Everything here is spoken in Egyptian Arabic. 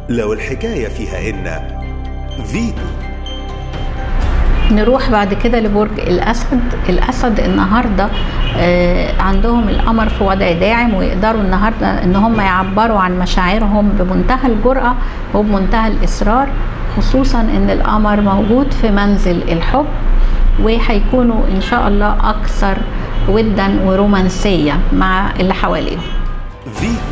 لو الحكاية فيها إن فيتو نروح بعد كده لبرج الاسد الاسد النهارده آه، عندهم القمر في وضع داعم ويقدروا النهارده ان هم يعبروا عن مشاعرهم بمنتهى الجرأه وبمنتهى الاصرار خصوصا ان القمر موجود في منزل الحب وهيكونوا ان شاء الله اكثر ودا ورومانسيه مع اللي حواليهم فيتو